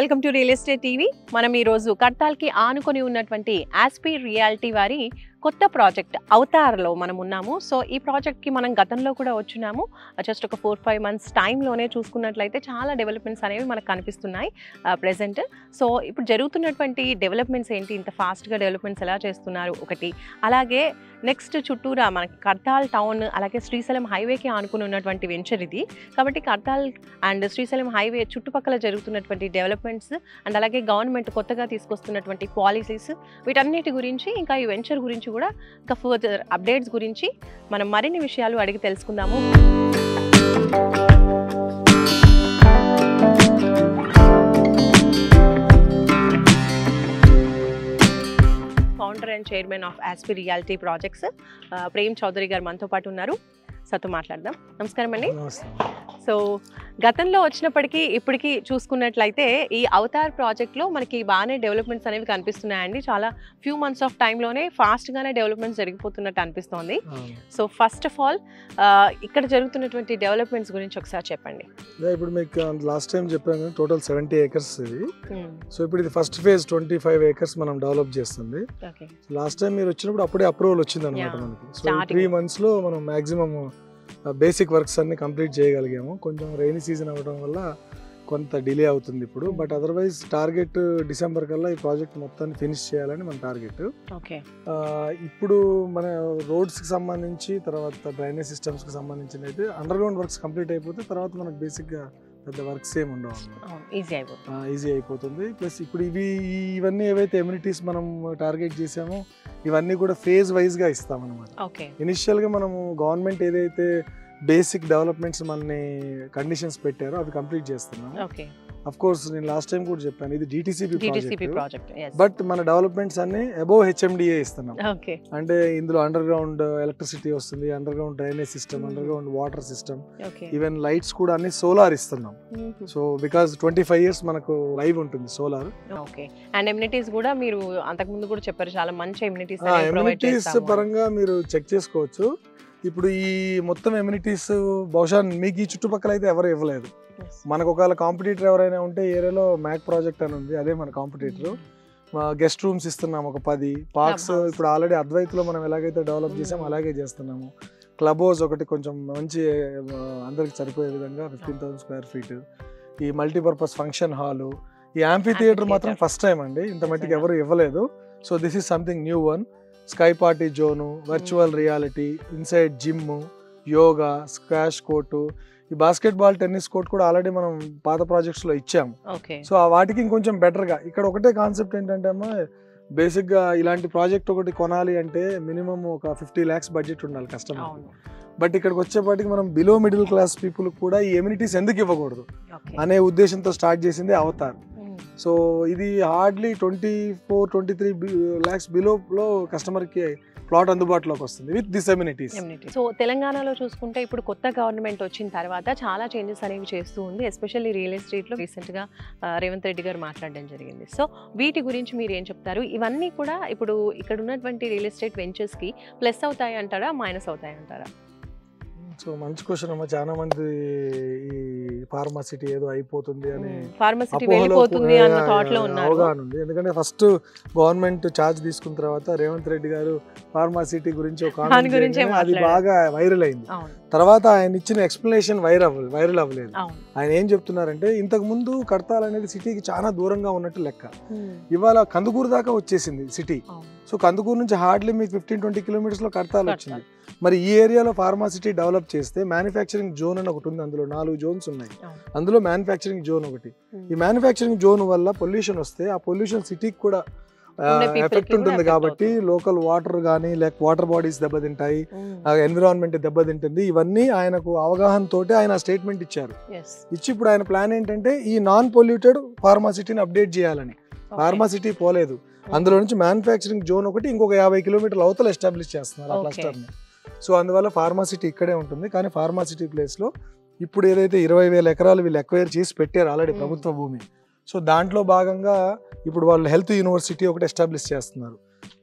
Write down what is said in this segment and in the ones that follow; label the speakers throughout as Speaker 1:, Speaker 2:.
Speaker 1: Welcome to real estate TV మనం ఈ రోజు కట్టాల్కి ఆనుకొని ఉన్నటువంటి ఆస్పీ రియాలిటీ వారి కొత్త ప్రాజెక్ట్ అవతార్లో మనం ఉన్నాము సో ఈ ప్రాజెక్ట్కి మనం గతంలో కూడా వచ్చినాము జస్ట్ ఒక ఫోర్ ఫైవ్ మంత్స్ టైంలోనే చూసుకున్నట్లయితే చాలా డెవలప్మెంట్స్ అనేవి మనకు కనిపిస్తున్నాయి ప్రెసెంట్ సో ఇప్పుడు జరుగుతున్నటువంటి డెవలప్మెంట్స్ ఏంటి ఇంత ఫాస్ట్గా డెవలప్మెంట్స్ ఎలా చేస్తున్నారు ఒకటి అలాగే నెక్స్ట్ చుట్టూరా మనకి కర్తాల్ టౌన్ అలాగే శ్రీశైలం హైవేకి ఆనుకుని ఉన్నటువంటి వెంచర్ ఇది కాబట్టి కర్తాల్ అండ్ శ్రీశైలం హైవే చుట్టుపక్కల జరుగుతున్నటువంటి డెవలప్మెంట్స్ అండ్ అలాగే గవర్నమెంట్ కొత్తగా తీసుకొస్తున్నటువంటి పాలసీస్ వీటన్నిటి గురించి ఇంకా ఈ వెంచర్ గురించి కూడా ఇంకా ఫర్దర్ అప్డేట్స్ గురించి మనం మరిన్ని విషయాలు అడిగి తెలుసుకుందాము founder and chairman of Aspi reality projects Prem Chaudhary గారు మనతో పాటు ఉన్నారు సతో మాట్లాడదాం నమస్కారం అండి
Speaker 2: నమస్తే
Speaker 1: సో గతంలో వచ్చినప్పటికీ ఇప్పటికీ చూసుకున్నట్లయితే ఈ అవతార్ ప్రాజెక్ట్లో మనకి బాగానే డెవలప్మెంట్స్ అనేవి కనిపిస్తున్నాయండి చాలా ఫ్యూ మంత్స్ ఆఫ్ టైంలోనే ఫాస్ట్గానే డెవలప్మెంట్స్ జరిగిపోతున్నట్టు అనిపిస్తోంది సో ఫస్ట్ ఆఫ్ ఆల్ ఇక్కడ జరుగుతున్నటువంటి డెవలప్మెంట్స్ గురించి ఒకసారి చెప్పండి
Speaker 2: అదే ఇప్పుడు మీకు లాస్ట్ టైం చెప్పాను టోటల్ సెవెంటీ ఏకర్స్ ఇది సో ఇప్పుడు ఇది first phase twenty five acres మనం డెవలప్ చేస్తుంది
Speaker 1: ఓకే
Speaker 2: లాస్ట్ టైం మీరు వచ్చినప్పుడు అప్పుడే అప్రూవల్ వచ్చింది అనమాట
Speaker 1: Yeah.
Speaker 2: మనకి సో
Speaker 1: Starting.
Speaker 2: త్రీ మంత్స్ లో మనం మాక్సిమం బేసిక్ వర్క్స్ అన్ని కంప్లీట్ చేయగలిగాము కొంచెం రైనీ సీజన్ అవ్వడం వల్ల కొంత డిలే అవుతుంది ఇప్పుడు బట్ అదర్వైజ్ టార్గెట్ డిసెంబర్ కల్లా ఈ ప్రాజెక్ట్ మొత్తాన్ని ఫినిష్ చేయాలని మన టార్గెట్
Speaker 1: ఓకే
Speaker 2: ఇప్పుడు మన రోడ్స్కి సంబంధించి తర్వాత డ్రైనేజ్ సిస్టమ్స్కి సంబంధించిన అయితే అండర్ గ్రౌండ్ వర్క్స్ కంప్లీట్ అయిపోతే తర్వాత మనకు బేసిక్గా పెద్ద వర్క్స్ ఏమి ఉండవు అన్నమాట
Speaker 1: ఈజీ అయిపోతుంది
Speaker 2: ఈజీ అయిపోతుంది ప్లస్ ఇప్పుడు ఇవి ఈ- ఇవన్నీ ఏవైతే ఎమ్యూనిటీస్ మనం టార్గెట్ చేసామో ఇవన్నీ కూడా ఫేజ్ వైజ్గా ఇస్తామన్నమాట
Speaker 1: ఓకే
Speaker 2: ఇనిషియల్గా మనము గవర్నమెంట్ ఏదైతే బేసిక్ డెవలప్మెంట్స్ మనని కండిషన్స్ పెట్టారో అవి కంప్లీట్ చేస్తున్నాము
Speaker 1: ఓకే
Speaker 2: అఫ్ కోర్స్ నేను లాస్ట్ టైం కూడా చెప్పాను ఇది DTCP
Speaker 1: DTCP
Speaker 2: project
Speaker 1: project
Speaker 2: but మన డెవలప్మెంట్స్ అన్ని అబోవ్ హెచ్ఎండిఏ ఇస్తున్నాం
Speaker 1: ఓకే
Speaker 2: అంటే ఇందులో అండర్ గ్రౌండ్ ఎలక్ట్రిసిటీ వస్తుంది underground drainage system
Speaker 1: Mhm.
Speaker 2: Underground water system
Speaker 1: okay
Speaker 2: even lights కూడా అన్ని సోలార్ ఇస్తున్నాం so because twenty five years మనకు లైవ్ ఉంటుంది సోలార్
Speaker 1: ఓకే అండ్ ఎమ్యూనిటీస్ కూడా మీరు అంతకుముందు కూడా చెప్పారు చాలా మంచి ఎమ్యూనిటీస్ ప్రొవైడ్
Speaker 2: ఎమ్యూనిటీస్
Speaker 1: చేస్తాము
Speaker 2: పరంగా మీరు చెక్ చేసుకోవచ్చు ఇప్పుడు ఈ మొత్తం ఎమ్యూనిటీస్ బహుశా మీకు ఈ చుట్టుపక్కల అయితే ఎవరు ఇవ్వలేదు
Speaker 1: Yes.
Speaker 2: మనకు ఒకవేళ కాంపిటీటర్ ఎవరైనా ఉంటే ఏరియాలో మ్యాక్ ప్రాజెక్ట్ అని ఉంది అదే మన కాంపిటీటర్ గెస్ట్ రూమ్స్ ఇస్తున్నాం ఒక పది పార్క్స్
Speaker 1: Club house.
Speaker 2: ఇప్పుడు ఆల్రెడీ అద్వైత్లో మనం ఎలాగైతే డెవలప్ చేసాం
Speaker 1: Mm.
Speaker 2: అలాగే చేస్తున్నాము క్లబ్ హౌస్ ఒకటి కొంచెం మంచి ఆ, అందరికి సరిపోయే విధంగా ఫిఫ్టీన్ థౌసండ్ స్క్వేర్ ఫీట్ ఈ మల్టీపర్పస్ ఫంక్షన్ హాల్ ఈ యాంఫీ థియేటర్ మాత్రం
Speaker 1: Amphitheatre.
Speaker 2: ఫస్ట్ టైం అండి ఇంత మట్టికి
Speaker 1: నిజంగా.
Speaker 2: ఎవరు ఇవ్వలేదు so this is something new one sky party zone virtual reality inside gym yoga squash court ఈ బాస్కెట్ బాల్ టెన్నిస్ కోర్ట్ కూడా ఆల్రెడీ మనం పాత ప్రాజెక్ట్స్ లో ఇచ్చాము
Speaker 1: ఓకే
Speaker 2: సో ఆ వాటికి ఇంకొంచెం బెటర్ గా ఇక్కడ ఒకటే కాన్సెప్ట్ ఏంటంటే అమ్మా బేసిక్ గా ఇలాంటి ప్రాజెక్ట్ ఒకటి కొనాలి అంటే మినిమం ఒక ఫిఫ్టీ ల్యాక్స్ బడ్జెట్ ఉండాలి కస్టమర్
Speaker 1: అవును
Speaker 2: బట్ ఇక్కడికి వచ్చేపాటికి మనం బిలో మిడిల్ క్లాస్ పీపుల్ కూడా ఈ ఎమ్యూనిటీస్ ఎందుకు ఇవ్వకూడదు
Speaker 1: ఓకే
Speaker 2: అనే ఉద్దేశంతో స్టార్ట్ చేసింది అవతార్ సో ఇది hardly twenty four twenty three lakhs బిలోలో కస్టమర్కి ప్లాట్ అందుబాటులోకి వస్తుంది విత్ దిస్ ఎమ్యూనిటీస్
Speaker 1: సో తెలంగాణలో చూసుకుంటే ఇప్పుడు కొత్త గవర్నమెంట్ వచ్చిన తర్వాత చాలా చేంజెస్ అనేవి చేస్తూ ఉంది ఎస్పెషల్లీ రియల్ ఎస్టేట్లో రీసెంట్గా రేవంత్ రెడ్డి గారు మాట్లాడడం జరిగింది సో వీటి గురించి మీరు ఏం చెప్తారు ఇవన్నీ కూడా ఇప్పుడు ఇక్కడ ఉన్నటువంటి రియల్ ఎస్టేట్ వెంచర్స్కి ప్లస్ అవుతాయి అంటారా మైనస్ అవుతాయి అంటారా
Speaker 2: సో మంచి క్వశ్చన్ అమ్మా చాలా మంది ఈ ఫార్మాసిటీ ఏదో అయిపోతుంది అని
Speaker 1: ఫార్మసిటీ
Speaker 2: అపోహలో
Speaker 1: వెళ్ళిపోతుంది అన్న
Speaker 2: ఆ,
Speaker 1: థాట్ లో
Speaker 2: ఆ,
Speaker 1: ఉన్నారు
Speaker 2: అవగాహన ఉంది ఎందుకంటే ఫస్ట్ గవర్నమెంట్ ఛార్జ్ తీసుకున్న తర్వాత రేవంత్ రెడ్డి గారు ఫార్మాసిటీ గురించి ఒక comment
Speaker 1: దాని గురించే
Speaker 2: చేయగానే అది
Speaker 1: మాట్లాడారు.
Speaker 2: బాగా వైరల్ అయింది
Speaker 1: అవును
Speaker 2: తర్వాత ఆయన ఇచ్చిన ఎక్స్ప్లెనేషన్ వైర్ అవ్వలేదు వైరల్ అవ్వలేదు
Speaker 1: అవును
Speaker 2: ఆయన ఏం చెప్తున్నారంటే ఇంతకు ముందు కడతాల్ అనేది సిటీకి చాలా దూరంగా ఉన్నట్టు లెక్క
Speaker 1: Hmm.
Speaker 2: ఇవాళ కందుకూరు దాకా వచ్చేసింది సిటీ
Speaker 1: అవును
Speaker 2: సో కందుకూరు నుంచి హార్డ్లీ మీకు ఫిఫ్టీన్ ట్వంటీ కిలోమీటర్స్ లో కడతాల్
Speaker 1: కడతాల్.
Speaker 2: వచ్చింది మరి ఈ ఏరియాలో ఫార్మాసిటీ డెవలప్ చేస్తే మ్యానుఫ్యాక్చరింగ్ జోన్ అని ఒకటి ఉంది అందులో నాలుగు జోన్స్ ఉన్నాయి
Speaker 1: అవును.
Speaker 2: అందులో మ్యానుఫ్యాక్చరింగ్ జోన్ ఒకటి
Speaker 1: Hmm.
Speaker 2: ఈ మ్యానుఫ్యాక్చరింగ్ జోన్ వల్ల పొల్యూషన్ వస్తే ఆ పొల్యూషన్ సిటీకి కూడా
Speaker 1: ఉండే people కి
Speaker 2: ఎఫెక్ట్
Speaker 1: కూడా
Speaker 2: ఉంటుంది
Speaker 1: affect
Speaker 2: కాబట్టి
Speaker 1: అవుతుంది.
Speaker 2: లోకల్ వాటర్ కానీ లేక వాటర్ బాడీస్ దెబ్బతింటాయి
Speaker 1: Hmm.
Speaker 2: ఎన్విరాన్మెంట్ దెబ్బతింటుంది ఇవన్నీ ఆయనకు అవగాహన తోటి ఆయన స్టేట్మెంట్ ఇచ్చారు
Speaker 1: Yes.
Speaker 2: ఇచ్చి ఇప్పుడు ఆయన ప్లాన్ ఏంటంటే ఈ నాన్ పొల్యూటెడ్ ఫార్మాసిటీని అప్డేట్ చేయాలని
Speaker 1: Okay.
Speaker 2: ఫార్మాసిటీ పోలేదు అందులో నుంచి మ్యానుఫ్యాక్చరింగ్ జోన్ ఒకటి ఇంకొక యాభై కిలోమీటర్ల అవతల ఎస్టాబ్లిష్ చేస్తున్నారు ఆ
Speaker 1: Okay.
Speaker 2: క్లస్టర్ని సో అందువల్ల ఫార్మాసిటీ ఇక్కడే ఉంటుంది కానీ ఫార్మాసిటీ ప్లేస్లో ఇప్పుడు ఏదైతే ఇరవై వేల ఎకరాలు వీళ్ళు ఎక్వైర్ చేసి పెట్టారు ఆల్రెడీ
Speaker 1: Hmm.
Speaker 2: ప్రభుత్వ భూమి సో దాంట్లో భాగంగా ఇప్పుడు వాళ్ళు హెల్త్ యూనివర్సిటీ ఒకటి ఎస్టాబ్లిష్ చేస్తున్నారు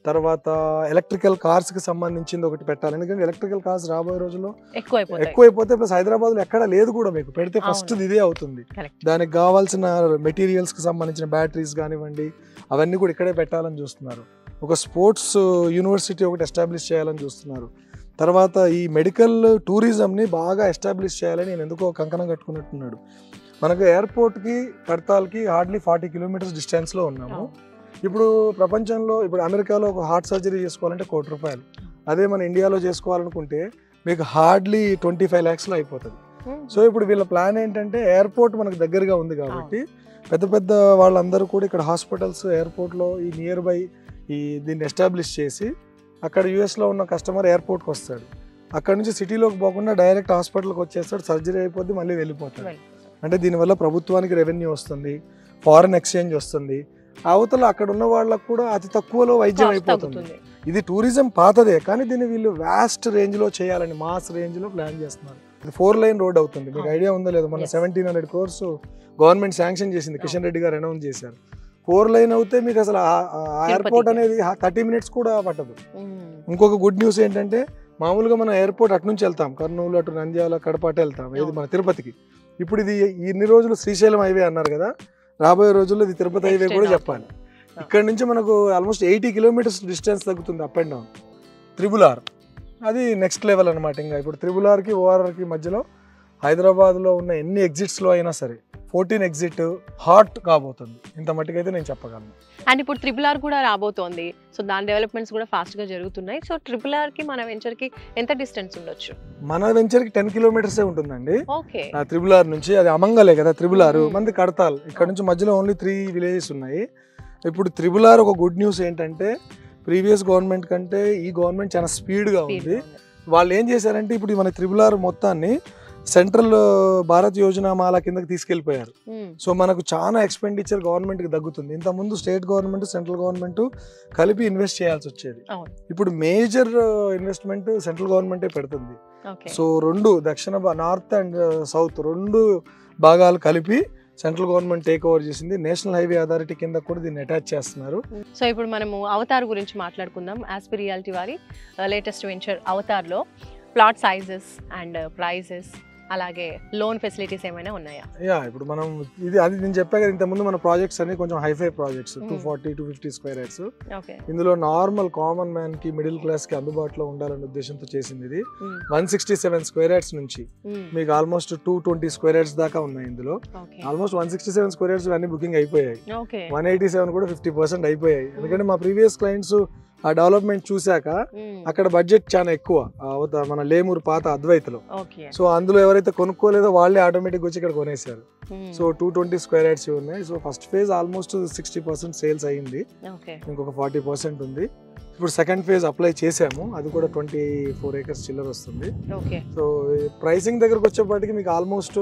Speaker 2: తర్వాత ఎలక్ట్రికల్ కార్స్కి సంబంధించింది ఒకటి పెట్టాలి ఎందుకంటే ఎలక్ట్రికల్ కార్స్ రాబోయే రోజుల్లో
Speaker 1: ఎక్కువైపోతాయి
Speaker 2: ఎక్కువైపోతే ప్లస్ హైదరాబాద్లో ఎక్కడ లేదు కూడా మీకు పెడితే ఫస్ట్
Speaker 1: అవును.
Speaker 2: ఇదే అవుతుంది
Speaker 1: Correct.
Speaker 2: దానికి కావాల్సిన మెటీరియల్స్కి సంబంధించిన బ్యాటరీస్ కానివ్వండి అవన్నీ కూడా ఇక్కడే పెట్టాలని చూస్తున్నారు ఒక స్పోర్ట్స్ యూనివర్సిటీ ఒకటి ఎస్టాబ్లిష్ చేయాలని చూస్తున్నారు తర్వాత ఈ మెడికల్ టూరిజంని బాగా ఎస్టాబ్లిష్ చేయాలని నేను ఎందుకో కంకణం కట్టుకున్నట్టున్నాడు మనకు ఎయిర్పోర్ట్కి కడతాల్కి హార్డ్లీ ఫార్టీ కిలోమీటర్స్ డిస్టెన్స్లో ఉన్నాము
Speaker 1: అవును.
Speaker 2: ఇప్పుడు ప్రపంచంలో ఇప్పుడు అమెరికాలో ఒక హార్ట్ సర్జరీ చేసుకోవాలంటే కోటి రూపాయలు అదే మన ఇండియాలో చేసుకోవాలనుకుంటే మీకు హార్డ్లీ ట్వంటీ ఫైవ్ ల్యాక్స్లో అయిపోతుంది
Speaker 1: మ్మ్.
Speaker 2: సో ఇప్పుడు వీళ్ళ ప్లాన్ ఏంటంటే ఎయిర్పోర్ట్ మనకు దగ్గరగా ఉంది కాబట్టి పెద్ద పెద్ద వాళ్ళందరూ కూడా ఇక్కడ హాస్పిటల్స్ ఎయిర్పోర్ట్లో ఈ నియర్ బై ఈ దీన్ని ఎస్టాబ్లిష్ చేసి అక్కడ యూఎస్లో ఉన్న కస్టమర్ ఎయిర్పోర్ట్కి వస్తాడు అక్కడ నుంచి సిటీలోకి పోకుండా డైరెక్ట్ హాస్పిటల్కి వచ్చేస్తాడు సర్జరీ అయిపోద్ది మళ్ళీ వెళ్ళిపోతాడు
Speaker 1: వెళ్ళిపోతాడు.
Speaker 2: అంటే దీనివల్ల ప్రభుత్వానికి రెవెన్యూ వస్తుంది ఫారెన్ ఎక్స్చేంజ్ వస్తుంది అవతల అక్కడ ఉన్న వాళ్ళకు కూడా అతి తక్కువలో వైద్యం
Speaker 1: Cost
Speaker 2: అయిపోతుంది
Speaker 1: తగ్గుతుంది
Speaker 2: ఇది టూరిజం పాతదే కానీ దీన్ని వీళ్ళు వ్యాస్ట్ రేంజ్ లో చేయాలని మాస్ రేంజ్ లో ప్లాన్ చేస్తున్నారు ఇది ఫోర్ లైన్ రోడ్ అవుతుంది మీకు
Speaker 1: అవును.
Speaker 2: ఐడియా ఉందో లేదో మన
Speaker 1: Yes.
Speaker 2: Seventeen hundred crores government sanction చేసింది కిషన్ రెడ్డి గారు అనౌన్స్ చేశారు ఫోర్ లైన్ అవుతే మీకు అసలు ఎయిర్పోర్ట్
Speaker 1: తిరుపతికి.
Speaker 2: అనేది థర్టీ మినిట్స్ కూడా పట్టదు
Speaker 1: మ్మ్.
Speaker 2: ఇంకొక గుడ్ న్యూస్ ఏంటంటే మామూలుగా మనం ఎయిర్పోర్ట్ అటు నుంచి వెళ్తాం కర్నూలు అటు నంద్యాల కడప అటు వెళ్తాం ఇది
Speaker 1: అవును.
Speaker 2: మన తిరుపతికి ఇప్పుడు ఇది ఇన్ని రోజులు శ్రీశైలం హైవే అన్నారు కదా రాబోయే రోజుల్లో ఇది తిరుపతి హైవే
Speaker 1: Extend
Speaker 2: కూడా
Speaker 1: అవుతుంది.
Speaker 2: చెప్పాలి ఇక్కడ నుంచి మనకు ఆల్మోస్ట్ ఎయిటీ కిలోమీటర్స్ డిస్టెన్స్ తగ్గుతుంది up and down triple R అది నెక్స్ట్ లెవెల్ అనమాట ఇంకా ఇప్పుడు త్రిబుల్ ఆర్కి ఓఆర్ఆర్కి మధ్యలో హైదరాబాద్లో ఉన్న ఎన్ని ఎగ్జిట్స్లో అయినా సరే ఫోర్టీన్ ఎగ్జిట్ హాట్ కాబోతుంది ఇంత మట్టుకైతే నేను చెప్పగలను
Speaker 1: అండ్ ఇప్పుడు ట్రిపుల్ ఆర్ కూడా రాబోతోంది సో దాని డెవలప్మెంట్స్ కూడా ఫాస్ట్ గా జరుగుతున్నాయి సో ట్రిపుల్ ఆర్ కి మన వెంచర్ కి ఎంత డిస్టెన్స్ ఉండొచ్చు
Speaker 2: మన వెంచర్కి టెన్ కిలోమీటర్సే ఉంటుందండి
Speaker 1: ఓకే
Speaker 2: ఆ త్రిబుల్ ఆర్ నుంచి అది అమంగలే కదా త్రిబుల్ ఆర్
Speaker 1: మ్మ్.
Speaker 2: మంది కడతాల్ ఇక్కడ నుంచి మధ్యలో ఓన్లీ త్రీ విలేజెస్ ఉన్నాయి ఇప్పుడు త్రిబుల్ ఆర్ ఒక గుడ్ న్యూస్ ఏంటంటే ప్రీవియస్ గవర్నమెంట్ కంటే ఈ గవర్నమెంట్ చాలా స్పీడ్గా ఉంది వాళ్ళు ఏం చేశారంటే ఇప్పుడు మన త్రిబుల్ ఆర్ మొత్తాన్ని సెంట్రల్ భారత్ యోజనామాల కిందకి తీసుకెళ్ళిపోయారు సో మనకు చాలా ఎక్స్పెండిచర్ గవర్నమెంట్కి తగ్గుతుంది ఇంతకుముందు స్టేట్ గవర్నమెంట్ సెంట్రల్ గవర్నమెంట్ కలిపి ఇన్వెస్ట్ చేయాల్సి వచ్చేది
Speaker 1: అవును.
Speaker 2: ఇప్పుడు మేజర్ ఇన్వెస్ట్మెంట్ సెంట్రల్ గవర్నమెంటే పెడుతుంది
Speaker 1: ఓకే
Speaker 2: సో రెండు దక్షిణ నార్త్ అండ్ సౌత్ రెండు భాగాలు కలిపి సెంట్రల్ గవర్నమెంట్ టేక్ ఓవర్ చేసింది నేషనల్ హైవే అథారిటీ కింద కూడా దీన్ని అటాచ్ చేస్తున్నారు
Speaker 1: సో ఇప్పుడు మనము అవతార్ గురించి మాట్లాడుకుందాం యాస్పి రియాలిటీ వారి లేటెస్ట్ వెంచర్ అవతార్లో ప్లాట్ సైజెస్ అండ్ ప్రైజెస్ అలాగే లోన్ ఫెసిలిటీస్ ఏమైనా ఉన్నాయా
Speaker 2: యా ఇప్పుడు మనం ఇది అది నేను చెప్పా కదా ఇంతకుముందు మన ప్రాజెక్ట్స్ అన్ని కొంచెం hi fi projects too
Speaker 1: Mm.
Speaker 2: Forty two fifty square yards
Speaker 1: okay
Speaker 2: ఇందులో నార్మల్ కామన్ మ్యాన్ కి మిడిల్ క్లాస్ కి అందుబాటులో ఉండాలనే ఉద్దేశంతో చేసింది ఇది one sixty seven square yards నుంచి మీకు almost two twenty square yards దాకా ఉన్నాయి ఇందులో
Speaker 1: okay
Speaker 2: almost one sixty seven square yards అన్ని బుకింగ్ అయిపోయాయి
Speaker 1: ఓకే
Speaker 2: వన్ ఎయిటీ సెవెన్ కూడా ఫిఫ్టీ పర్సెంట్ అయిపోయాయి ఎందుకంటే మా ప్రీవియస్ క్లయింట్స్ ఆ డెవలప్మెంట్ చూశాక అక్కడ బడ్జెట్ చాలా ఎక్కువ ఆ అవత- మన లేమూరు పాత అద్వైతలో
Speaker 1: ఓకే
Speaker 2: సో అందులో ఎవరైతే కొనుక్కోలేదో వాళ్ళే ఆటోమేటిక్ వచ్చి ఇక్కడ కొనేశారు so two twenty square yards ఉన్నాయి so first phase almost sixty percent sales అయ్యింది
Speaker 1: ఓకే
Speaker 2: ఇంకొక ఫార్టీ పర్సెంట్ ఉంది ఇప్పుడు సెకండ్ ఫేజ్ అప్లై చేసాము అది కూడా ట్వంటీ ఫోర్ ఏకర్స్ చిల్లర వస్తుంది
Speaker 1: ఓకే
Speaker 2: సో ప్రైసింగ్ దగ్గరకు వచ్చేప్పటికి మీకు almost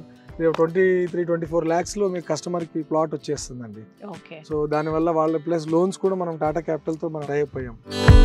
Speaker 2: twenty three twenty four ల్యాక్స్లో మీకు కస్టమర్కి ప్లాట్ వచ్చేస్తుందండి
Speaker 1: ఓకే
Speaker 2: సో దానివల్ల వాళ్ళ ప్లస్ లోన్స్ కూడా మనం టాటా క్యాపిటల్తో మనం టై అయిపోయాం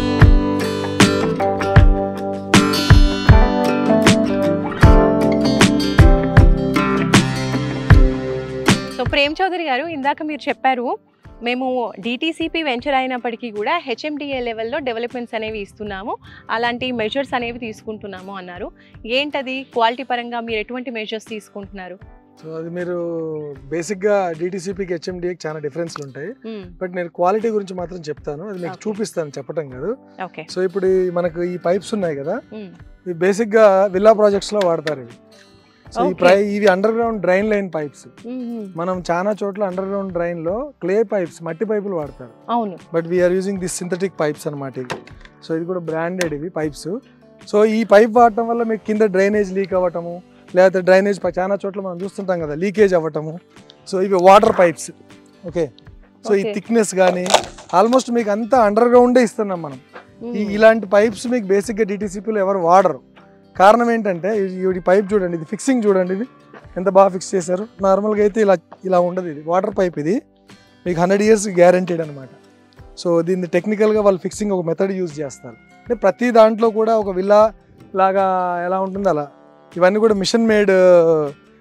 Speaker 1: సో ప్రేమ్ చౌదరి గారు ఇందాక మీరు చెప్పారు మేము డిటీసీపీ వెంచర్ అయినప్పటికీ కూడా హెచ్ఎండిఏ లెవెల్లో డెవలప్మెంట్స్ అనేవి ఇస్తున్నాము అలాంటి మెజర్స్ అనేవి తీసుకుంటున్నాము అన్నారు ఏంటది క్వాలిటీ పరంగా మీరు ఎటువంటి మెజర్స్ తీసుకుంటున్నారు
Speaker 2: సో అది మీరు బేసిక్గా డిటీసీపీకి హెచ్ఎండిఏకి చాలా డిఫరెన్స్లు ఉంటాయి
Speaker 1: మ్మ్.
Speaker 2: బట్ నేను క్వాలిటీ గురించి మాత్రం చెప్తాను అది మీకు
Speaker 1: Okay.
Speaker 2: చూపిస్తాను చెప్పటం కాదు
Speaker 1: ఓకే
Speaker 2: సో ఇప్పుడు ఈ మనకు ఈ పైప్స్ ఉన్నాయి కదా
Speaker 1: మ్మ్.
Speaker 2: ఇవి బేసిక్గా విల్లా ప్రాజెక్ట్స్లో వాడతారు ఇవి సో ఈ
Speaker 1: Okay.
Speaker 2: ప్రై ఇవి underground drain line pipes
Speaker 1: మ్మ్.
Speaker 2: మనం చాలా చోట్ల అండర్ గ్రౌండ్ డ్రైన్లో క్లే పైప్స్ మట్టి పైపులు వాడతారు
Speaker 1: అవును
Speaker 2: but we're using this synthetic pipes అనమాట ఇవి సో ఇది కూడా బ్రాండెడ్ ఇవి పైప్స్ సో ఈ పైప్ వాడటం వల్ల మీకు కింద డ్రైనేజ్ లీక్ అవ్వటము లేకపోతే డ్రైనేజ్ చాలా చోట్ల మనం చూస్తుంటాం కదా లీకేజ్ అవ్వటము సో ఇవి వాటర్ పైప్స్ ఓకే సో ఈ
Speaker 1: Okay.
Speaker 2: థిక్నెస్ కానీ ఆల్మోస్ట్ మీకు అంతా అండర్ గ్రౌండే ఇస్తున్నాం మనం ఈ
Speaker 1: మ్మ్.
Speaker 2: ఇలాంటి పైప్స్ మీకు బేసిక్గా డిటీసీపీలో ఎవరు వాడరు కారణం ఏంటంటే ఈ- ఈ పైప్ చూడండి ఇది ఫిక్సింగ్ చూడండి ఇది ఎంత బాగా ఫిక్స్ చేశారు నార్మల్గా అయితే ఇలా ఇలా ఉండదు ఇది వాటర్ పైప్ ఇది మీకు హండ్రెడ్ ఇయర్స్ గ్యారంటీడ్ అనమాట సో దీన్ని టెక్నికల్గా వాళ్ళు ఫిక్సింగ్ ఒక మెథడ్ యూజ్ చేస్తారు అంటే ప్రతి దాంట్లో కూడా ఒక విల్లా లాగా ఎలా ఉంటుందో అలా ఇవన్నీ కూడా మిషన్ మేడ్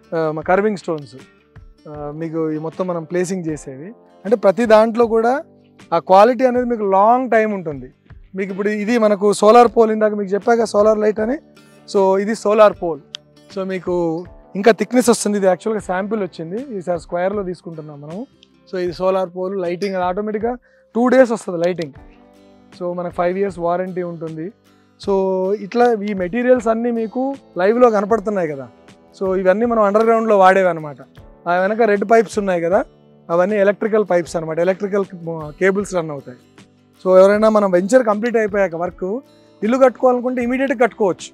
Speaker 2: కర్వింగ్ స్టోన్స్ మీకు ఈ మొత్తం మనం ప్లేసింగ్ చేసేవి అంటే ప్రతి దాంట్లో కూడా ఆ క్వాలిటీ అనేది మీకు లాంగ్ టైం ఉంటుంది మీకు ఇప్పుడు ఇది మనకు సోలార్ పోల్ ఇందాక మీకు చెప్పాక సోలార్ లైట్ అని సో ఇది సోలార్ పోల్ సో మీకు ఇంకా థిక్నెస్ వస్తుంది ఇది యాక్చువల్గా శాంపిల్ వచ్చింది ఈసారి స్క్వేర్లో తీసుకుంటున్నాం మనం సో ఇది సోలార్ పోల్ లైటింగ్ అది ఆటోమేటిక్గా టూ డేస్ వస్తుంది లైటింగ్ సో మనకు ఫైవ్ ఇయర్స్ వారంటీ ఉంటుంది సో ఇట్లా ఈ మెటీరియల్స్ అన్నీ మీకు లైవ్లో కనపడుతున్నాయి కదా సో ఇవన్నీ మనం అండర్ గ్రౌండ్లో వాడేవి అనమాట ఆ వెనక రెడ్ పైప్స్ ఉన్నాయి కదా అవన్నీ ఎలక్ట్రికల్ పైప్స్ అనమాట ఎలక్ట్రికల్ కేబుల్స్ రన్ అవుతాయి సో ఎవరైనా మనం వెంచర్ కంప్లీట్ అయిపోయాక వర్క్ ఇల్లు కట్టుకోవాలనుకుంటే ఇమీడియట్గా కట్టుకోవచ్చు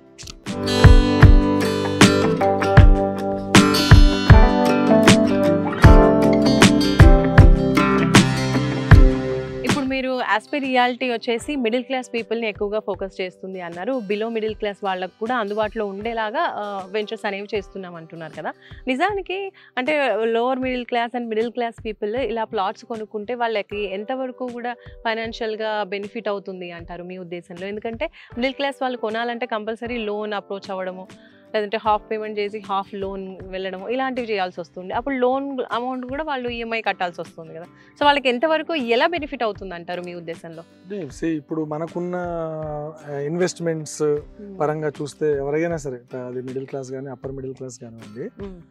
Speaker 1: ఇప్పుడు మీరు ఆస్పి రియాలిటీ వచ్చేసి మిడిల్ క్లాస్ పీపుల్ని ఎక్కువగా ఫోకస్ చేస్తుంది అన్నారు బిలో మిడిల్ క్లాస్ వాళ్ళకు కూడా అందుబాటులో ఉండేలాగా వెంచర్స్ అనేవి చేస్తున్నాం అంటున్నారు కదా నిజానికి అంటే lower middle class and middle class people ఇలా ప్లాట్స్ కొనుక్కుంటే వాళ్ళకి ఎంతవరకు కూడా ఫైనాన్షియల్గా బెనిఫిట్ అవుతుంది అంటారు మీ ఉద్దేశంలో ఎందుకంటే మిడిల్ క్లాస్ వాళ్ళు కొనాలంటే కంపల్సరీ లోన్ అప్రోచ్ అవ్వడము లేదంటే హాఫ్ పేమెంట్ చేసి హాఫ్ లోన్ వెళ్ళడం ఇలాంటివి చేయాల్సి వస్తుంది అప్పుడు లోన్ అమౌంట్ కూడా వాళ్ళు ఈఎంఐ కట్టాల్సి వస్తుంది కదా సో వాళ్ళకి ఎంతవరకు ఎలా బెనిఫిట్ అవుతుంది అంటారు మీ ఉద్దేశంలో
Speaker 2: See, ఇప్పుడు మనకున్న ఇన్వెస్ట్మెంట్స్ పరంగా చూస్తే ఎవరైనా సరే అది మిడిల్ క్లాస్ కానీ అప్పర్ మిడిల్ క్లాస్ కానివ్వండి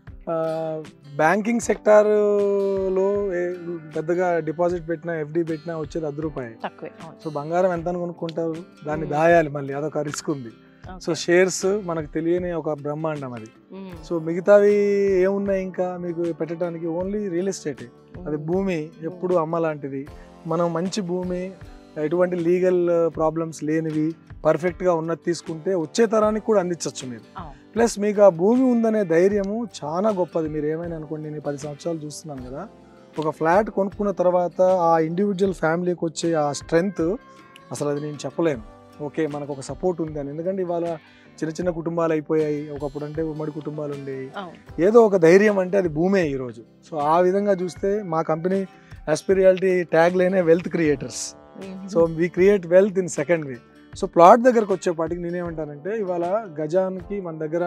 Speaker 2: బ్యాంకింగ్ సెక్టార్లో పెద్దగా డిపాజిట్ పెట్టినా ఎఫ్డి పెట్టినా వచ్చేది అర్ధ రూపాయి
Speaker 1: తక్కువే అవును.
Speaker 2: సో బంగారం ఎంత అని కొనుక్కుంటారు దాన్ని
Speaker 1: Hmm.
Speaker 2: దాయాలి మళ్ళీ అదొక రిస్క్ ఉంది సో
Speaker 1: Okay.
Speaker 2: షేర్స్ మనకు తెలియని ఒక బ్రహ్మాండం అది
Speaker 1: ఉమ్.
Speaker 2: సో మిగతావి ఏమున్నాయి ఇంకా మీకు పెట్టడానికి ఓన్లీ రియల్ ఎస్టేట్ అది భూమి ఎప్పుడు అమ్మ లాంటిది మనం మంచి భూమి ఎటువంటి లీగల్ ప్రాబ్లమ్స్ లేనివి పర్ఫెక్ట్గా ఉన్నది తీసుకుంటే వచ్చే తరానికి కూడా అందించవచ్చు మీరు
Speaker 1: అవును.
Speaker 2: ప్లస్ మీకు ఆ భూమి ఉందనే ధైర్యము చాలా గొప్పది మీరు ఏమైనా అనుకోండి నేను పది సంవత్సరాలు చూస్తున్నాను కదా ఒక ఫ్లాట్ కొనుక్కున్న తర్వాత ఆ ఇండివిజువల్ ఫ్యామిలీకి వచ్చే ఆ స్ట్రెంగ్త్ అసలు అది నేను చెప్పలేను ఓకే మనకు ఒక సపోర్ట్ ఉంది అని ఎందుకంటే ఇవాళ చిన్న చిన్న కుటుంబాలు అయిపోయాయి ఒకప్పుడు అంటే ఉమ్మడి కుటుంబాలు ఉండేవి
Speaker 1: అవును.
Speaker 2: ఏదో ఒక ధైర్యం అంటే అది భూమే ఈరోజు సో ఆ విధంగా చూస్తే మా కంపెనీ ఆస్పిరియాలిటీ ట్యాగ్ లేనే wealth creators
Speaker 1: um.
Speaker 2: So we create wealth in second way so plot దగ్గరకు వచ్చేపాటికి నేనేమంటానంటే ఇవాళ గజానికి మన దగ్గర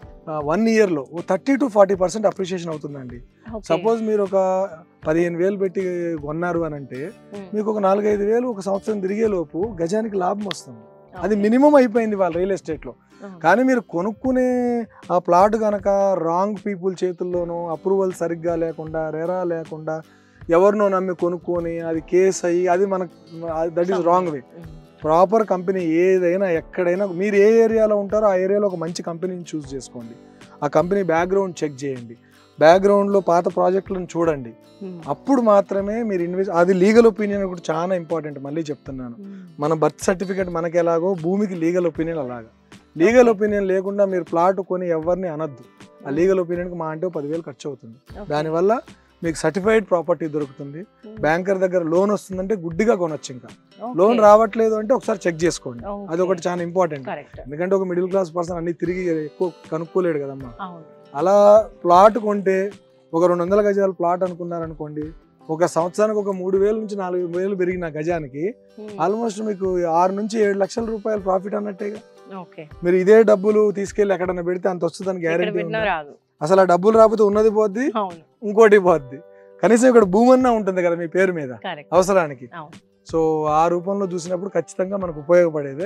Speaker 2: వన్ ఇయర్లో ఓ thirty to forty percent appreciation అవుతుందండి
Speaker 1: Okay.
Speaker 2: సపోజ్ మీరు ఒక పదిహేను వేలు పెట్టి కొన్నారు అని అంటే
Speaker 1: ఉమ్.
Speaker 2: మీకు ఒక నాలుగైదు వేలు ఒక సంవత్సరం తిరిగే లోపు గజానికి లాభం వస్తుంది అది
Speaker 1: Okay.
Speaker 2: మినిమం అయిపోయింది వాళ్ళ రియల్ ఎస్టేట్లో
Speaker 1: ఉమ్.
Speaker 2: కానీ మీరు కొనుక్కునే ఆ ప్లాట్ కనుక రాంగ్ పీపుల్ చేతుల్లోనో అప్రూవల్ సరిగ్గా లేకుండా రెరా లేకుండా ఎవరినో నమ్మి కొనుక్కొని అది కేసు అయ్యి అది మనకు that is wrong way
Speaker 1: um.
Speaker 2: Proper company ఏదైనా ఎక్కడైనా మీరు ఏ ఏరియాలో ఉంటారో ఆ ఏరియాలో ఒక మంచి కంపెనీని చూస్ చేసుకోండి ఆ కంపెనీ బ్యాక్గ్రౌండ్ చెక్ చేయండి బ్యాక్గ్రౌండ్లో పాత ప్రాజెక్టులను చూడండి
Speaker 1: ఉమ్.
Speaker 2: అప్పుడు మాత్రమే మీరు ఇన్వెస్ట్ అది లీగల్ ఒపీనియన్ కూడా చాలా ఇంపార్టెంట్ మళ్ళీ చెప్తున్నాను
Speaker 1: ఉమ్.
Speaker 2: మన బర్త్ సర్టిఫికేట్ మనకి ఎలాగో భూమికి లీగల్ ఒపీనియన్ అలాగా లీగల్
Speaker 1: Okay.
Speaker 2: ఒపీనియన్ లేకుండా మీరు ప్లాట్ కొని ఎవరిని అనద్దు ఆ లీగల్ ఒపీనియన్కి మా అంటే ఓ పదివేలు ఖర్చు అవుతుంది
Speaker 1: Okay.
Speaker 2: దానివల్ల మీకు సర్టిఫైడ్ ప్రాపర్టీ దొరుకుతుంది
Speaker 1: ఉమ్.
Speaker 2: బ్యాంకర్ దగ్గర లోన్ వస్తుందంటే గుడ్డిగా కొనొచ్చు ఇంకా
Speaker 1: Okay.
Speaker 2: లోన్ రావట్లేదు అంటే ఒకసారి చెక్ చేసుకోండి
Speaker 1: Okay.
Speaker 2: అది ఒకటి చాలా ఇంపార్టెంట్
Speaker 1: Correct.
Speaker 2: ఎందుకంటే ఒక మిడిల్ క్లాస్ పర్సన్ అన్ని తిరిగి ఎక్కువ కనుక్కోలేడు కదమ్మా
Speaker 1: అవును.
Speaker 2: అలా ప్లాట్ కొంటే ఒక రెండు వందల గజాల ప్లాట్ అనుకున్నారనుకోండి ఒక సంవత్సరానికి ఒక మూడు వేల నుంచి నాలుగు వేలు పెరిగిన గజానికి
Speaker 1: ఉమ్.
Speaker 2: ఆల్మోస్ట్ మీకు ఆరు నుంచి ఏడు లక్షల రూపాయలు ప్రాఫిట్ అన్నట్టేగా
Speaker 1: ఓకే
Speaker 2: మీరు ఇదే డబ్బులు తీసుకెళ్ళి ఎక్కడన్నా పెడితే అంత వస్తుందని
Speaker 1: ఇక్కడ
Speaker 2: గ్యారెంటీ
Speaker 1: పెట్టినా రాదు
Speaker 2: అసలు ఆ డబ్బులు రాకపోతే ఉన్నది పోద్ది
Speaker 1: అవును
Speaker 2: ఇంకోటి పోద్ది కనీసం ఇక్కడ భూమన్నా ఉంటుంది కదా మీ పేరు మీద
Speaker 1: కరెక్ట్
Speaker 2: అవసరానికి
Speaker 1: అవును.
Speaker 2: సో ఆ రూపంలో చూసినప్పుడు ఖచ్చితంగా మనకు ఉపయోగపడేదే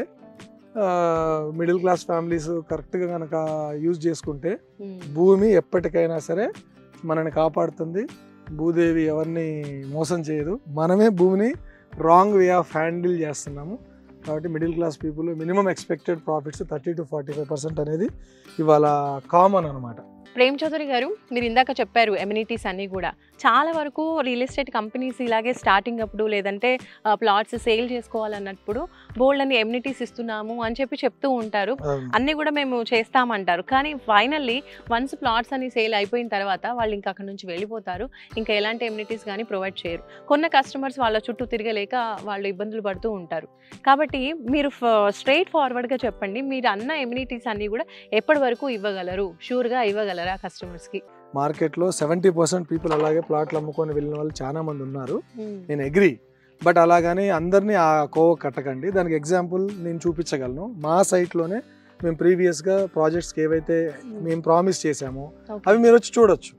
Speaker 2: మిడిల్ క్లాస్ ఫ్యామిలీస్ కరెక్ట్గా కనుక యూజ్ చేసుకుంటే భూమి ఎప్పటికైనా సరే మనని కాపాడుతుంది భూదేవి ఎవరిని మోసం చేయదు మనమే భూమిని రాంగ్ వే ఆఫ్ హ్యాండిల్ చేస్తున్నాము కాబట్టి middle class people minimum expected profits thirty to forty five percent అనేది ఇవాళ కామన్ అనమాట
Speaker 1: ప్రేమ్ చౌదరి గారు మీరు ఇందాక చెప్పారు ఎమ్యూనిటీస్ అన్నీ కూడా చాలా వరకు రియల్ ఎస్టేట్ కంపెనీస్ ఇలాగే స్టార్టింగ్ అప్పుడు లేదంటే ప్లాట్స్ సేల్ చేసుకోవాలన్నప్పుడు బోల్డ్ అని ఎమ్యూనిటీస్ ఇస్తున్నాము అని చెప్పి చెప్తూ ఉంటారు అన్నీ కూడా మేము చేస్తామంటారు కానీ ఫైనల్లీ వన్స్ ప్లాట్స్ అని సేల్ అయిపోయిన తర్వాత వాళ్ళు ఇంకా అక్కడ నుంచి వెళ్ళిపోతారు ఇంకా ఎలాంటి ఎమ్యూనిటీస్ కానీ ప్రొవైడ్ చేయరు కొన్న కస్టమర్స్ వాళ్ళ చుట్టూ తిరగలేక వాళ్ళు ఇబ్బందులు పడుతూ ఉంటారు కాబట్టి మీరు స్ట్రైట్ ఫార్వర్డ్గా చెప్పండి మీరు అన్న ఎమ్యూనిటీస్ అన్నీ కూడా ఎప్పటి వరకు ఇవ్వగలరు షూర్గా ఇవ్వగలరా కస్టమర్స్కి
Speaker 2: మార్కెట్లో సెవెంటీ పర్సెంట్ పీపుల్ అలాగే ప్లాట్లు అమ్ముకొని వెళ్ళిన వాళ్ళు చాలా మంది ఉన్నారు నేను అగ్రి బట్ అలాగని అందరినీ ఆ కోవ కట్టకండి దానికి ఎగ్జాంపుల్ నేను చూపించగలను మా సైట్లోనే మేము ప్రీవియస్గా ప్రాజెక్ట్స్కి ఏవైతే మేము ప్రామిస్ చేసామో అవి మీరు వచ్చి చూడొచ్చు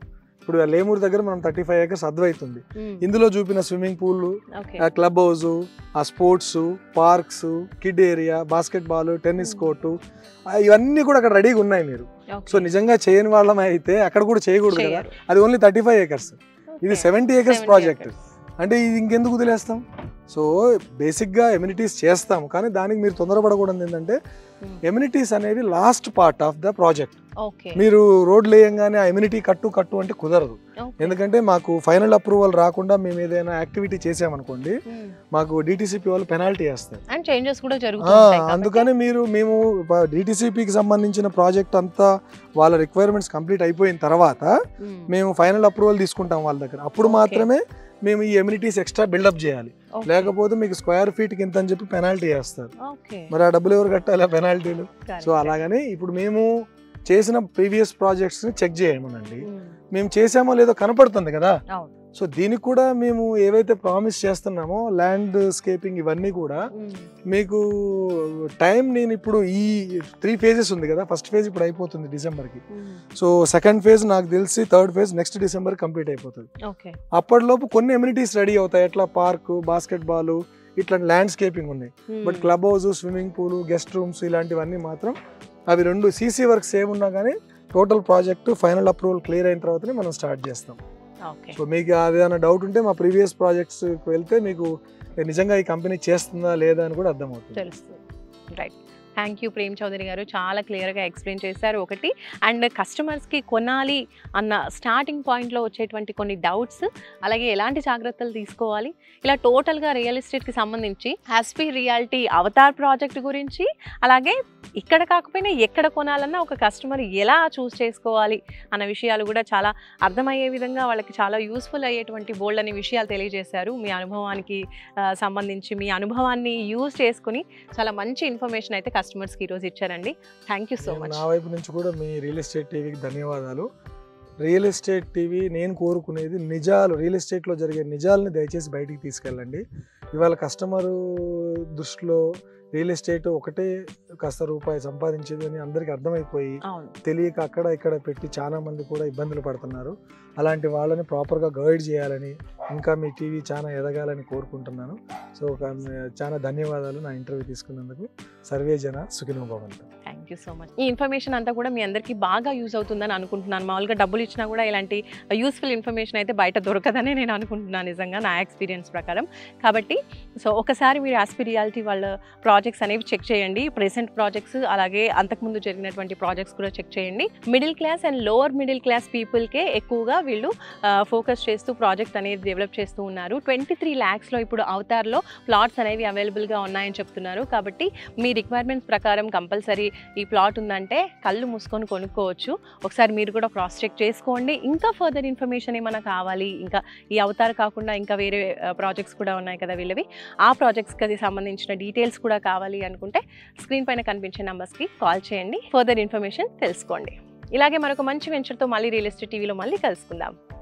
Speaker 2: ఇప్పుడు ఆ లేమూరు దగ్గర మనం థర్టీ ఫైవ్ ఏకర్స్ అద్వైత్ ఉంది
Speaker 1: మ్మ్.
Speaker 2: ఇందులో చూపిన స్విమ్మింగ్ పూల్
Speaker 1: ఓకే
Speaker 2: ఆ క్లబ్ హౌస్ ఆ sports parks kid area basketball tennis
Speaker 1: Hmm.
Speaker 2: Court ఇవన్నీ కూడా అక్కడ రెడీగా ఉన్నాయి మీరు
Speaker 1: ఓకే.
Speaker 2: సో నిజంగా చేయని వాళ్ళం అయితే అక్కడ కూడా చేయకూడదు కదా
Speaker 1: చేయరు.
Speaker 2: అది ఓన్లీ థర్టీ ఫైవ్ ఏకర్స్ ఇది
Speaker 1: okay.
Speaker 2: Seventy acres
Speaker 1: 70
Speaker 2: project
Speaker 1: acres.
Speaker 2: అంటే ఇది ఇంకెందుకు వదిలేస్తాం సో బేసిక్గా ఎమ్యూనిటీస్ చేస్తాం కానీ దానికి మీరు తొందరపడకూడదు ఏంటంటే
Speaker 1: మ్మ్.
Speaker 2: ఎమ్యూనిటీస్ అనేవి last part of the project
Speaker 1: okay
Speaker 2: మీరు రోడ్లు వేయంగానే ఆ ఎమ్యూనిటీ కట్టు కట్టు అంటే కుదరదు
Speaker 1: ఓకే.
Speaker 2: ఎందుకంటే మాకు ఫైనల్ అప్రూవల్ రాకుండా మేము ఏదైనా యాక్టివిటీ చేసామనుకోండి
Speaker 1: మ్మ్.
Speaker 2: మాకు డిటీసీపీ వాళ్ళు పెనాల్టీ వేస్తారు
Speaker 1: అండ్ చేంజెస్ కూడా
Speaker 2: ఆ,
Speaker 1: జరుగుతుంటాయి కాబట్టి-
Speaker 2: అందుకని మీరు మేము డిటీసీపీకి సంబంధించిన ప్రాజెక్ట్ అంతా వాళ్ళ రిక్వైర్మెంట్స్ కంప్లీట్ అయిపోయిన తర్వాత
Speaker 1: మ్మ్.
Speaker 2: మేము ఫైనల్ అప్రూవల్ తీసుకుంటాం వాళ్ళ దగ్గర అప్పుడు
Speaker 1: Okay.
Speaker 2: మాత్రమే మేము ఈ ఎమ్యూనిటీస్ ఎక్స్ట్రా బిల్డప్ చేయాలి
Speaker 1: ఓకే.
Speaker 2: లేకపోతే మీకు స్క్వేర్ ఫీట్ కి ఇంత అని చెప్పి పెనాల్టీ వేస్తారు
Speaker 1: ఓకే
Speaker 2: మరి ఆ డబ్బులు ఎవరు కట్టాలి ఆ పెనాల్టీలు
Speaker 1: Correct.
Speaker 2: సో అలాగని ఇప్పుడు మేము చేసిన ప్రీవియస్ ప్రాజెక్ట్స్ ని చెక్ చేయమనండి
Speaker 1: మ్మ్.
Speaker 2: మేము చేసామో లేదో కనపడుతుంది కదా
Speaker 1: అవును.
Speaker 2: సో దీనికి కూడా మేము ఏవైతే ప్రామిస్ చేస్తున్నామో ల్యాండ్ స్కేపింగ్ ఇవన్నీ కూడా
Speaker 1: మ్మ్.
Speaker 2: మీకు టైం నేను ఇప్పుడు ఈ త్రీ ఫేజెస్ ఉంది కదా ఫస్ట్ ఫేజ్ ఇప్పుడు అయిపోతుంది డిసెంబర్కి
Speaker 1: మ్మ్.
Speaker 2: సో సెకండ్ ఫేజ్ నాకు తెలిసి third phase next December complete అయిపోతుంది
Speaker 1: ఓకే
Speaker 2: అప్పటిలోపు కొన్ని ఎమ్యూనిటీస్ రెడీ అవుతాయి ఎట్లా పార్క్ బాస్కెట్ బాల్ ఇట్లా ల్యాండ్స్కేపింగ్ ఉన్నాయి but club house swimming pool guest rooms ఇలాంటివన్నీ మాత్రం అవి రెండు సీసీ వర్క్స్ ఏమున్నా కానీ total project final approval clear అయిన తర్వాతనే మనం స్టార్ట్ చేస్తాం
Speaker 1: ఓకే
Speaker 2: సో మీకు అదేదైనా డౌట్ ఉంటే మా ప్రీవియస్ ప్రాజెక్ట్స్కి వెళ్తే మీకు నిజంగా ఈ కంపెనీ చేస్తుందా లేదా అని కూడా అర్థమవుతుంది
Speaker 1: తెలుస్తుంది right thank you Prem Chaudhary గారు చాలా క్లియర్గా ఎక్స్ప్లెయిన్ చేశారు ఒకటి అండ్ కస్టమర్స్కి కొనాలి అన్న స్టార్టింగ్ పాయింట్లో వచ్చేటువంటి కొన్ని డౌట్స్ అలాగే ఎలాంటి జాగ్రత్తలు తీసుకోవాలి ఇలా టోటల్గా రియల్ ఎస్టేట్కి సంబంధించి హ్యాస్పీ రియాలిటీ అవతార్ ప్రాజెక్ట్ గురించి అలాగే ఇక్కడ కాకపోయినా ఎక్కడ కొనాలన్నా ఒక కస్టమర్ ఎలా చూస్ చేసుకోవాలి అన్న విషయాలు కూడా చాలా అర్థమయ్యే విధంగా వాళ్ళకి చాలా యూస్ఫుల్ అయ్యేటువంటి బోల్డ్ అనే విషయాలు తెలియజేశారు మీ అనుభవానికి ఆ, సంబంధించి మీ అనుభవాన్ని యూజ్ చేసుకుని చాలా మంచి ఇన్ఫర్మేషన్ అయితే కస్టమర్స్కి ఈరోజు ఇచ్చారండి థ్యాంక్ యూ సో
Speaker 2: నేను
Speaker 1: మచ్
Speaker 2: నా వైపు నుంచి కూడా మీ రియల్ ఎస్టేట్ టీవీకి ధన్యవాదాలు రియల్ ఎస్టేట్ టీవీ నేను కోరుకునేది నిజాలు రియల్ ఎస్టేట్లో జరిగే నిజాలని దయచేసి బయటికి తీసుకెళ్ళండి ఇవాళ కస్టమరు దృష్టిలో రియల్ ఎస్టేట్ ఒకటే కాస్త రూపాయి సంపాదించేది అని అందరికీ అర్థమైపోయి
Speaker 1: అవును
Speaker 2: తెలియక అక్కడ ఇక్కడ పెట్టి చాలా మంది కూడా ఇబ్బందులు పడుతున్నారు అలాంటి వాళ్ళని ప్రాపర్గా గైడ్ చేయాలని ఇంకా మీ టీవీ చాలా ఎదగాలని కోరుకుంటున్నాను సో ఒక చాలా ధన్యవాదాలు నా ఇంటర్వ్యూ తీసుకున్నందుకు సర్వే జన సుఖినో భవంతు
Speaker 1: థ్యాంక్ యూ సో మచ్ ఈ ఇన్ఫర్మేషన్ అంతా కూడా మీ అందరికీ బాగా యూజ్ అవుతుందని అనుకుంటున్నాను మామూలుగా డబ్బులు ఇచ్చినా కూడా ఇలాంటి యూస్ఫుల్ ఇన్ఫర్మేషన్ అయితే బయట దొరకదని నేను అనుకుంటున్నాను నిజంగా నా ఎక్స్పీరియన్స్ ప్రకారం కాబట్టి సో ఒకసారి మీరు ఆస్పి రియాలిటీ వాళ్ళ ప్రాజెక్ట్స్ అనేవి చెక్ చేయండి ప్రెసెంట్ ప్రాజెక్ట్స్ అలాగే అంతకుముందు జరిగినటువంటి ప్రాజెక్ట్స్ కూడా చెక్ చేయండి middle class and lower middle class పీపుల్కే ఎక్కువగా వీళ్ళు ఫోకస్ చేస్తూ ప్రాజెక్ట్ అనేది డెవలప్ చేస్తూ ఉన్నారు ట్వంటీ త్రీ ల్యాక్స్లో ఇప్పుడు అవతార్లో ప్లాట్స్ అనేవి అవైలబుల్గా ఉన్నాయని చెప్తున్నారు కాబట్టి మీ రిక్వైర్మెంట్స్ ప్రకారం కంపల్సరీ ఈ ప్లాట్ ఉందంటే కళ్ళు మూసుకొని కొనుక్కోవచ్చు ఒకసారి మీరు కూడా క్రాస్ చెక్ చేసుకోండి ఇంకా ఫర్దర్ ఇన్ఫర్మేషన్ ఏమైనా కావాలి ఇంకా ఈ అవతార్ కాకుండా ఇంకా వేరే ప్రాజెక్ట్స్ కూడా ఉన్నాయి కదా వీళ్ళవి ఆ ప్రాజెక్ట్స్కి సంబంధించిన డీటెయిల్స్ కూడా కావాలి అనుకుంటే స్క్రీన్ పైన కనిపించే నెంబర్స్కి కాల్ చేయండి ఫర్దర్ ఇన్ఫర్మేషన్ తెలుసుకోండి ఇలాగే మరొక మంచి వెంచర్తో మళ్ళీ రియల్ ఎస్టేట్ టీవీలో మళ్ళీ కలుసుకుందాం